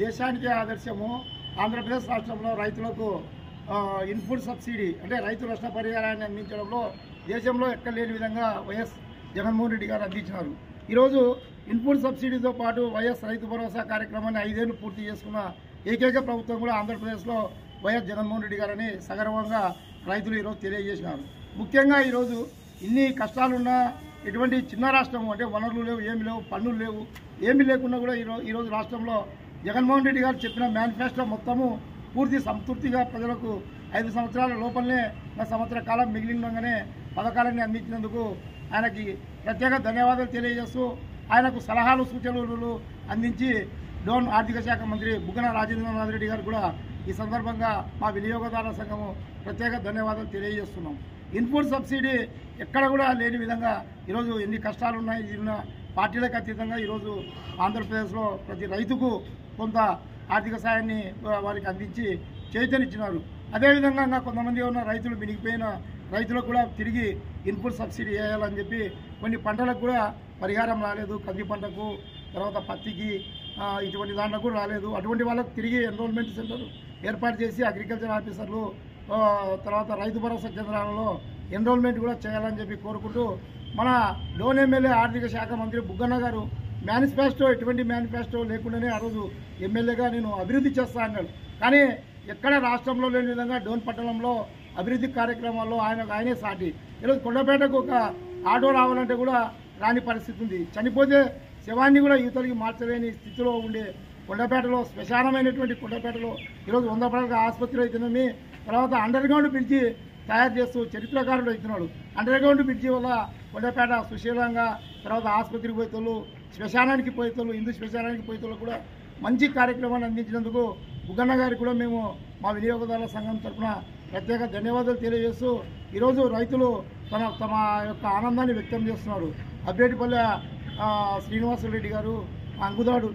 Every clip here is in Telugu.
దేశానికే ఆదర్శము ఆంధ్రప్రదేశ్ రాష్ట్రంలో రైతులకు ఆ, ఇన్పుట్ సబ్సిడీ అంటే రైతు నష్ట పరిహారాన్ని అందించడంలో దేశంలో ఎక్కడ లేని విధంగా వైఎస్ జగన్మోహన్ రెడ్డి గారు అందించినారు ఈరోజు ఇన్పుట్ సబ్సిడీతో పాటు వైఎస్ రైతు భరోసా కార్యక్రమాన్ని ఐదేళ్లు పూర్తి చేసుకున్న ఏకైక ప్రభుత్వం కూడా ఆంధ్రప్రదేశ్లో వైఎస్ జగన్మోహన్ రెడ్డి గారని సగర్వంగా రైతులు ఈరోజు తెలియజేసినారు ముఖ్యంగా ఈరోజు ఇన్ని కష్టాలున్నా ఎటువంటి చిన్న రాష్ట్రం అంటే వనరులు లేవు ఏమి లేవు పన్నులు లేవు ఏమీ లేకున్నా కూడా ఈరోజు ఈరోజు రాష్ట్రంలో జగన్మోహన్ రెడ్డి గారు చెప్పిన మేనిఫెస్టో మొత్తము పూర్తి సంతృప్తిగా ప్రజలకు ఐదు సంవత్సరాల లోపలనే నా సంవత్సర కాలం మిగిలి ఉండగానే పథకాలన్నీ అందించినందుకు ఆయనకి ప్రత్యేక ధన్యవాదాలు తెలియజేస్తూ ఆయనకు సలహాలు సూచనలు అందించి డోన్ ఆర్థిక శాఖ మంత్రి బుగ్గన రాజేంద్రనాథ్ రెడ్డి గారు కూడా ఈ సందర్భంగా మా వినియోగదారుల సంఘము ప్రత్యేక ధన్యవాదాలు తెలియజేస్తున్నాం ఇన్పుట్ సబ్సిడీ ఎక్కడ కూడా లేని విధంగా ఈరోజు ఎన్ని కష్టాలు ఉన్నాయి ఉన్న పార్టీలకు అతీతంగా ఈరోజు ఆంధ్రప్రదేశ్లో ప్రతి రైతుకు కొంత ఆర్థిక సాయాన్ని ఆ, వారికి అందించి చైతన్యచ్చినారు అదేవిధంగా ఇంకా కొంతమంది ఉన్న రైతులు మినిగిపోయిన రైతులకు కూడా తిరిగి ఇన్పుట్ సబ్సిడీ వేయాలని చెప్పి కొన్ని పంటలకు కూడా పరిహారం రాలేదు కంది పంటకు తర్వాత పత్తికి ఆ, ఇటువంటి దాంట్లో కూడా రాలేదు అటువంటి వాళ్ళకు తిరిగి ఎన్రోల్మెంట్ సెంటర్ ఏర్పాటు చేసి అగ్రికల్చర్ ఆఫీసర్లు ఆ, తర్వాత రైతు భరోసా కేంద్రాలలో ఎన్రోల్మెంట్ కూడా చేయాలని చెప్పి కోరుకుంటూ మన లోన్ ఎమ్మెల్యే ఆర్థిక శాఖ మంత్రి బుగ్గన్న గారు మేనిఫెస్టో ఎటువంటి మేనిఫెస్టో లేకుండానే ఆ రోజు ఎమ్మెల్యేగా నేను అభివృద్ధి చేస్తా అన్నాడు కానీ ఎక్కడ రాష్ట్రంలో లేని విధంగా డోన్ పట్టణంలో అభివృద్ధి కార్యక్రమాల్లో ఆయన ఆయనే సాటి ఈరోజు కొండపేటకు ఒక ఆటో రావాలంటే కూడా రాని పరిస్థితి ఉంది చనిపోతే శవాన్ని కూడా యువతలకి మార్చలేని స్థితిలో ఉండే కొండపేటలో శ్మశానమైనటువంటి కొండపేటలో ఈరోజు వంద పడక ఆసుపత్రి అవుతుందని తర్వాత అండర్ గ్రౌండ్ బ్రిడ్జి తయారు చేస్తూ చరిత్రకారుడు అవుతున్నాడు అండర్ గ్రౌండ్ బ్రిడ్జి వల్ల కొండపేట సుశీలంగా తర్వాత ఆసుపత్రికి పోయేతోళ్ళు శ్మశానానికి పోయేతోళ్ళు హిందూ శ్మశానానికి పోయేతోళ్ళు కూడా మంచి కార్యక్రమాన్ని అందించినందుకు బుగ్గన్న గారికి కూడా మేము మా వినియోగదారుల సంఘం తరఫున ప్రత్యేక ధన్యవాదాలు తెలియజేస్తూ ఈరోజు రైతులు తమ తమ యొక్క ఆనందాన్ని వ్యక్తం చేస్తున్నారు అబ్బేటిపల్లె ఆ, శ్రీనివాసరెడ్డి గారు అంగుదాడు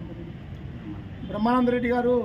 బ్రహ్మానంద రెడ్డి గారు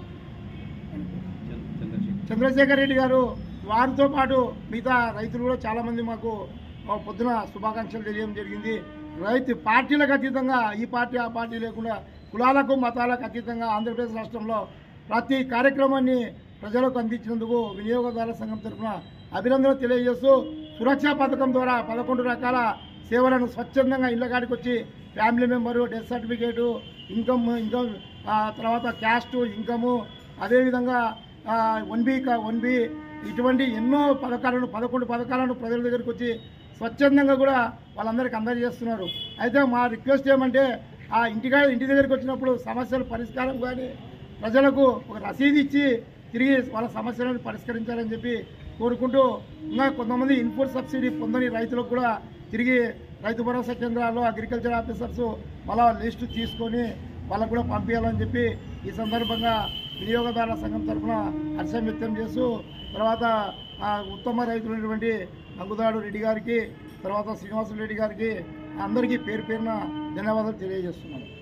చంద్రశేఖర్ రెడ్డి గారు వారితో పాటు మిగతా రైతులు కూడా చాలామంది మాకు ఆ, పొద్దున శుభాకాంక్షలు తెలియడం జరిగింది రైతు పార్టీలకు అతీతంగా ఈ పార్టీ ఆ పార్టీ లేకుండా కులాలకు మతాలకు అతీతంగా ఆంధ్రప్రదేశ్ రాష్ట్రంలో ప్రతి కార్యక్రమాన్ని ప్రజలకు అందించినందుకు వినియోగదారుల సంఘం తరఫున అభినందనలు తెలియజేస్తూ సురక్షా పథకం ద్వారా పదకొండు రకాల సేవలను స్వచ్ఛందంగా ఇళ్ల కాడికి వచ్చి family member death certificate income income ఆ, తర్వాత క్యాస్ట్ ఇన్కము అదేవిధంగా వన్ బి వన్ బి ఇటువంటి ఎన్నో పథకాలను పదకొండు పథకాలను ప్రజల దగ్గరికి వచ్చి స్వచ్ఛందంగా కూడా వాళ్ళందరికీ అందజేస్తున్నారు అయితే మా రిక్వెస్ట్ ఏమంటే ఆ ఇంటికా ఇంటి దగ్గరికి వచ్చినప్పుడు సమస్యల పరిష్కారం కానీ ప్రజలకు ఒక రసీదు ఇచ్చి తిరిగి వాళ్ళ సమస్యలను పరిష్కరించాలని చెప్పి కోరుకుంటూ ఇంకా కొంతమంది ఇన్పుట్ సబ్సిడీ పొందని రైతులకు కూడా తిరిగి రైతు భరోసా కేంద్రాల్లో అగ్రికల్చర్ ఆఫీసర్స్ మళ్ళా లిస్టు తీసుకొని వాళ్ళకు కూడా పంపించాలని చెప్పి ఈ సందర్భంగా వినియోగదారుల సంఘం తరఫున హర్షం వ్యక్తం చేస్తూ తర్వాత ఆ, ఉత్తమ రైతులైనటువంటి అంగుదాడు రెడ్డి గారికి తర్వాత శ్రీనివాస రెడ్డి గారికి అందరికీ పేరు పేరున ధన్యవాదాలు తెలియజేస్తున్నాను